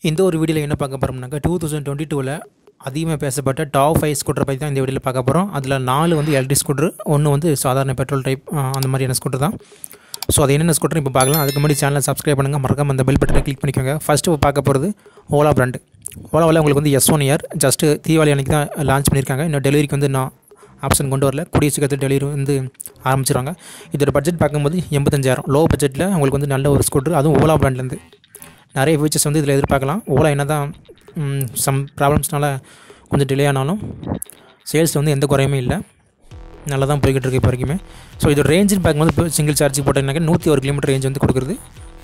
இந்த ஒரு வீடியோவில் என்ன பார்க்க போகிறோம்னாக்கா டூ தௌசண்ட் டுவெண்ட்டி டூவில் அதிகமாக பேசப்பட்ட டாப் ஃபைவ் ஸ்கூட்டரை பற்றி தான் இந்த வீடியோவில் பார்க்க போகிறோம் அதில் நாலு வந்து எலக்ட்ரிக் ஸ்கூட்டர் ஒன்று வந்து சாதாரண பெட்ரோல் டைப் அந்த மாதிரியான ஸ்கூட்டர் தான் ஸோ அது என்னென்ன ஸ்கூட்டர் இப்போ பார்க்கலாம் அதுக்கு முன்னாடி சேனலை சப்ஸ்கிரைப் பண்ணுங்கள் மறக்காம அந்த பெல் பட்டனை கிளிக் பண்ணிக்கோங்க ஃபஸ்ட்டு பார்க்க போகிறது ஓலா பிராண்டு ஓலாவில் உங்களுக்கு வந்து S one year just Deepavali அன்றைக்கி தான் லான்ச் பண்ணியிருக்காங்க இன்னும் டெலிவரிக்கு வந்து நான் ஆப்ஷன் கொண்டு வரல கூடிய சீக்கிரத்தில் டெலிவரி வந்து ஆரம்பிச்சிருவாங்க இதோட பட்ஜெட் பார்க்கும்போது எண்பத்தஞ்சாயிரம் லோ பட்ஜெட்டில் உங்களுக்கு வந்து நல்ல ஒரு ஸ்கூட்டர் அதுவும் ஓலா பிராண்ட்லேருந்து நிறைய ஃபீச்சர்ஸ் வந்து இதில் எதிர்பார்க்கலாம் ஓலா என்ன தான் சம் ப்ராப்ளம்ஸ்னால கொஞ்சம் டிலே ஆனாலும் சேல்ஸ் வந்து எந்த குறையுமே இல்லை நல்லா தான் போய்கிட்டு இருக்கு இப்போ வரைக்குமே ஸோ இதோட ரேஞ்சுன்னு பார்க்கும்போது இப்போ சிங்கிள் சார்ஜ் போட்டிங்கனாக்கா நூற்றி ஒரு கிலோமீட்டர் ரேஞ்ச் வந்து கொடுக்குறது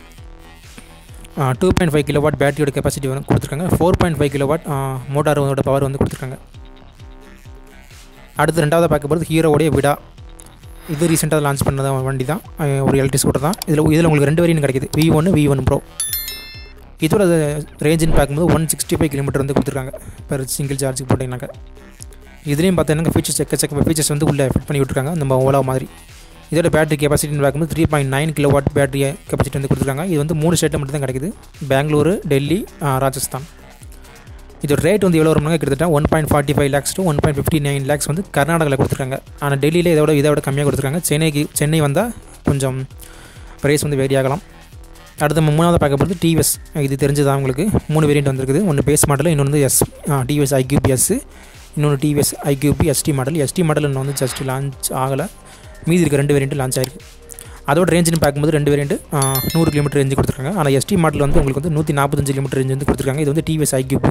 two point five kilowatt பேட்டரியோட கெப்பாசிட்டி வந்து கொடுத்துருக்காங்க four point five kilowatt மோட்டாரோட பவர் வந்து கொடுத்துருக்காங்க அடுத்து ரெண்டாவது பார்க்க போகிறது ஹீரோவோடைய விடா இது ரீசெண்டாக லான்ச் பண்ண வண்டி தான் அஹ் ஒரு எலக்ட்ரிக் ஸ்கூட்டர் தான் இதில் இதில் உங்களுக்கு ரெண்டு வேரியன்ட் கிடைக்குது வி ஒன்று வி ஒன் ப்ரோ இதோட ரேஞ்சுன்னு பார்க்கும்போது ஒன் சிக்ஸ்டி ஃபைவ் கிலோமீட்டர் வந்து கொடுத்துருக்காங்க பெர் சிங்கிள் சார்ஜுக்கு போட்டிங்கனாக்கா இதுலேயும் பார்த்தீங்கன்னா ஃபீச்சர்ஸ் எக்கச்சக்க ஃபீச்சர்ஸ் வந்து உள்ளே ஃபிட் பண்ணி விட்ருக்காங்க நம்ம ஓலா மாதிரி இதோட பேட்டரி கெப்பாசிட்டின்னு பார்க்கும்போது three point nine kilowatt battery capacity வந்து கொடுத்துருக்காங்க இது வந்து மூணு ஸ்டேட்டில் மட்டும் தான் கிடைக்குது பெங்களூரு டெல்லி ஆஹ், ராஜஸ்தான் இதோட ரேட் வந்து எவ்வளோ வரும்னா கிட்டத்தட்ட one point forty five lakhs to one point fifty nine lakhs வந்து கர்நாடகாவில் கொடுத்துருக்காங்க ஆனால் டெல்லியில் இதோட இதோட கம்மியாக கொடுத்துருக்காங்க சென்னைக்கு சென்னை வந்தால் கொஞ்சம் ப்ரைஸ் வந்து வேரி ஆகலாம் அடுத்து நம்ம மூணாவது பார்க்க போகிறது டிவிஎஸ் இது தெரிஞ்சதா உங்களுக்கு மூணு வேரியண்ட் வந்திருக்குது ஒன்று பேஸ் மாடல் இன்னொன்று வந்து எஸ் டிவிஎஸ் ஐக்யூபிஎஸ் இன்னொன்று TVS iQube ST model ST model இன்னும் வந்து ஜஸ்ட் லான்ச் ஆகலை மீதி இருக்க ரெண்டு வேரியண்ட் லான்ச் ஆயிருக்கு அதோட ரேஞ்சுன்னு பார்க்கும்போது ரெண்டு வேரியண்ட் நூறு கிலோமீட்டர் ரேஞ்சு கொடுத்துருக்காங்க ஆனால் எஸ்டி மாடல் வந்து உங்களுக்கு வந்து நூற்றி நாற்பத்தஞ்சு கிலோமீட்டர் ரேஞ்சு வந்து கொடுத்துருக்காங்க இது வந்து டிவிஎஸ் ஐக்யூப்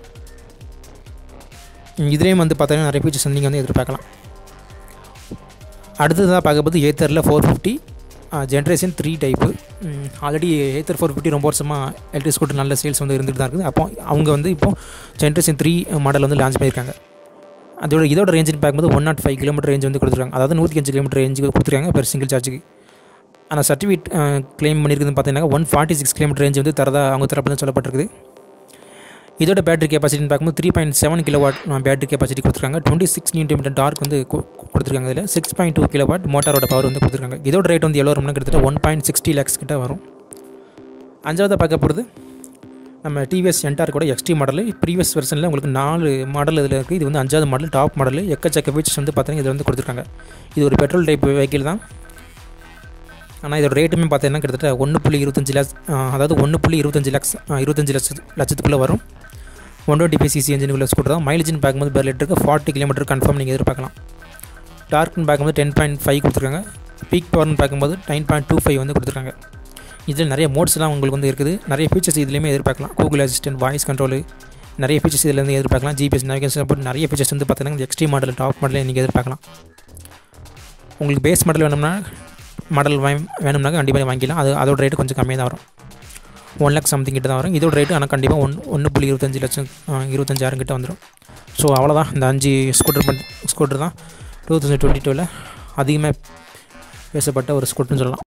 இதுலேயும் வந்து பார்த்தீங்கன்னா நிறைய ஃபீச்சர்ஸ் நீங்கள் வந்து எதிர்பார்க்கலாம் அடுத்ததாக பார்க்கும்போது ஏத்தரில் four fifty generation three type already Ather four fifty ரொம்ப வருஷமாக எலக்ட்ரிக் ஸ்கூட்டர் நல்ல சேல்ஸ் வந்து இருந்துட்டு தான் இருக்குது அப்போ அவங்க வந்து இப்போ ஜென்ரேஷன் த்ரீ மாடல் வந்து லான்ச் பண்ணியிருக்காங்க அதோட இதோட ரேஞ்சுன்னு பார்க்கும்போது one nought five kilometre range வந்து கொடுத்துருக்காங்க அதாவது நூற்றி அஞ்சு கிலோமீட்டர் ரேஞ்சு கொடுத்துருக்காங்க பெர் சிங்கிள் சார்ஜுக்கு ஆனால் சர்டிஃபிகேட் க்ளைம் பண்ணியிருக்குதுன்னு பார்த்தீங்கன்னா one forty six kilometre range வந்து தரதா அவங்க தரப்பு தான் சொல்லப்பட்டிருக்குது இதோட பேட்டரி கெப்பாசிட்டின்னு பார்க்கும்போது three point seven kilowatt battery capacity கொடுத்துருக்காங்க twenty six newton metre torque வந்து கு- கொடுத்துருக்காங்க இதில் six point two kilowatt மோட்டாரோட பவர் வந்து கொடுத்துருக்காங்க இதோட ரேட் வந்து எவ்வளோ வரும்னா கிட்டத்தட்ட ஒன் பாயிண்ட் சிக்ஸ்டி லேக்ஸ் கிட்ட வரும் அஞ்சாவது பார்க்க போகிறது நம்ம டிவிஎஸ் என்டார் கூட எக்ஸ்டி மாடல் ப்ரீவியஸ் வெர்ஷனில் உங்களுக்கு நாலு மாடல் இதில் இருக்குது இது வந்து அஞ்சாவது மாடல் டாப் மாடல் எக்கச்சக்க ஃபீச்சர்ஸ் வந்து பார்த்தீங்கன்னா இதில் வந்து கொடுத்துருக்காங்க இது ஒரு பெட்ரோல் டைப் வெஹிக்கிள் தான் ஆனால் இதோட ரேட்டுமே பார்த்தீங்கன்னா கிட்டத்தட்ட ஒன்று புள்ளி இருபத்தஞ்சு லேக்ஸ் அதாவது ஒன்று புள்ளி இருபத்தஞ்சு லேக்ஸ் இருபத்தஞ்சு லட்சத்து லட்சத்துக்குள்ளே வரும் one twenty five CC engine உள்ள ஸ்கூட்டர் தான் மைலேஜ்னு பார்க்கும்போது பெர் லிட்டருக்கு ஃபார்ட்டி கிலோமீட்டர் கன்ஃபார்ம் நீங்கள் எதிர்பார்க்கலாம் டார்க்னு பார்க்கும்போது டென் பாயிண்ட் ஃபைவ் கொடுத்துருக்காங்க பீக் பவர்னு பார்க்கும்போது நைன் பாயிண்ட் டூ ஃபைவ் வந்து கொடுத்துருக்காங்க இதில் நிறைய மோட்ஸ்லாம் உங்களுக்கு வந்து இருக்குது நிறைய ஃபீச்சர்ஸ் இதுலேயுமே எதிர்பார்க்கலாம் கூகுள் அசிஸ்டன்ட் வாய்ஸ் கண்ட்ரோல் நிறைய ஃபீச்சர்ஸ் இதில் இருந்து எதிர்பார்க்கலாம் ஜிபிஎஸ் நேவிகேஷன் சப்போர்ட் நிறைய ஃபீச்சர்ஸ் வந்து பார்த்தீங்கன்னா எக்ஸ்ட்ரீம் மாடல் டாப் மாடலில் நீங்கள் எதிர்பார்க்கலாம் உங்களுக்கு பேஸ் மாடல் வேணும்னா மாடல் வேணும்னாக்க கண்டிப்பாக வாங்கிக்கலாம் அது அதோட ரேட்டு கொஞ்சம் கம்மியாக தான் வரும் ஒன் லேக் சம்திங் கிட்ட தான் வரும் இதோட ரேட்டு ஆனால் கண்டிப்பாக ஒன் ஒன்று புள்ளி இருபத்தஞ்சு லட்சம் ஆ, இருபத்தஞ்சாயிரம் கிட்ட வந்துடும் ஸோ அவ்வளோதான் இந்த அஞ்சு ஸ்கூட்டர் பண் ஸ்கூட்டர் தான் டூ தௌசண்ட் டுவெண்ட்டி டூவில் அதிகமாக பேசப்பட்ட ஒரு ஸ்கூட்டர்னு சொல்லலாம்